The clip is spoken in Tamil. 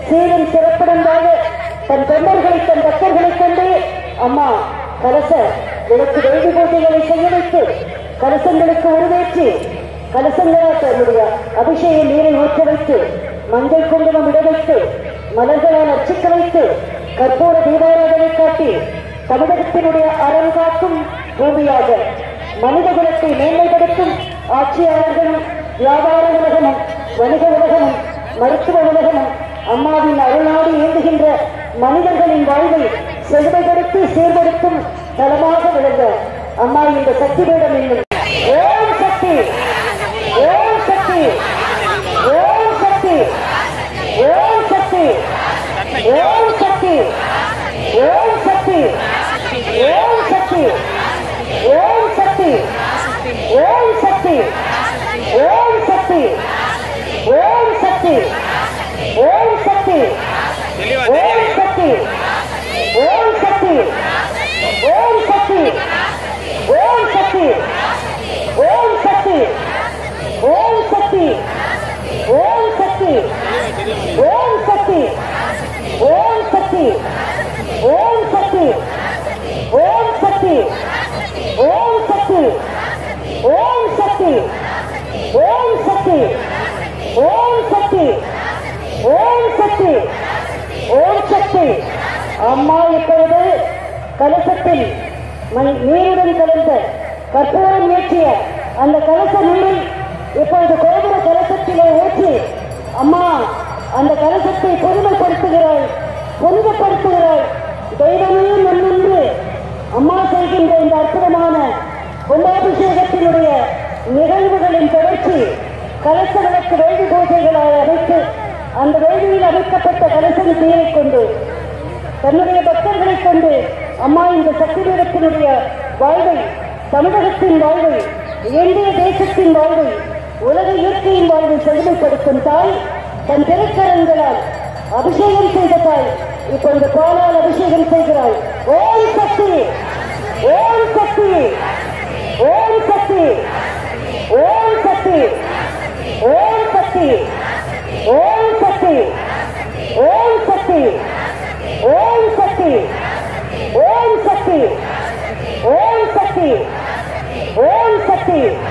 சீரும் சிறப்புடன் வாழ தன் தொண்டர்களை தன் பக்தர்களை கொண்டு அம்மா கலச விளக்கு வேதி பூஜைகளை செய்ய வைத்து கலசங்களுக்கு உருவேற்றி கலசங்களால் தன்னுடைய அபிஷேக நீரை ஊற்ற வைத்து மஞ்சள் குங்குமம் இட வைத்து மலர்களால் அர்ச்சிக்க வைத்து கற்பூர தீபாராதனை காட்டி தமிழகத்தினுடைய அறம் காக்கும் பூமியாக மனித குலத்தை மேன்மைப்படுத்தும் ஆட்சியாளர்களும் வியாபார உலகமும் வணிக உலகமும் மருத்துவ உலகமும் அம்மாவின் அருளாடி இயங்குகின்ற மனிதர்களின் வாழ்வை செழுமைப்படுத்தி சீர்படுத்தும் தளமாக விளங்க அம்மா இந்த சக்தி பீடம் என்னும் ஓம் சக்தி ஓம் சக்தி ஓம் சக்தி ஓம் சக்தி ஓம் சக்தி ஓம் சக்தி ஓம் சக்தி ஓம் சக்தி ஓம் சக்தி ஓம் சக்தி ஓம் சக்தி ஓம் சக்தி தெளிவா ஓம் தெரியலையே சக்தி ஓம் சக்தி ஓம் சக்தி ஓம் சக்தி ஓம் சக்தி ஓம் சக்தி ஓம் சக்தி ஓம் சக்தி ஓம் சக்தி ஓம் சக்தி ஓம் சக்தி ஓம் சக்தி ஓம் சக்தி ஓம் சக்தி ஓம் சக்தி ஓம் சக்தி ஓம் சக்தி அம்மா இப்பொழுது கலசத்தில் மண் நீருடன் கலந்த கற்பூரம் ஏற்றிய அந்த கலச நீரை இப்பொழுது கோபுர கலசத்திலே ஊற்றி அம்மா அந்த கலசத்தை புனிதப்படுத்துகிறாய் புனிதப்படுத்துகிறாய் தெய்வமே முன்னின்று அம்மா செய்கின்ற இந்த அற்புதமான கும்பாபிஷேகத்தினுடைய நிகழ்வுகளின் தொடர்ச்சி கலச விளக்கு வேள்வி பூஜைகளால் அமைத்து அந்த வேள்வியில் அமைக்கப்பட்ட கலசம் நீரை கொண்டு தன்னுடைய பக்தர்களை கொண்டு அம்மா இந்த சக்தி பீடத்தினுடைய வாழ்வை தமிழகத்தின் வாழ்வை இந்திய தேசத்தின் வாழ்வை உலக இயற்கையின் வாழ்வை செழுமைப்படுத்தும் தாய் தன் திருக்கரங்களால் அபிஷேகம் செய்த தாய் இப்பொழுது பாலால் அபிஷேகம் செய்கிறாள் ஓம் சக்தி ஓம் சக்தி ஓம் சக்தி ஓம் சக்தி ஓம் சக்தி ஓம் சக்தி ஓம் சக்தி ஓம் சக்தி ஓம் சக்தி ஓம் சக்தி ஓம் சக்தி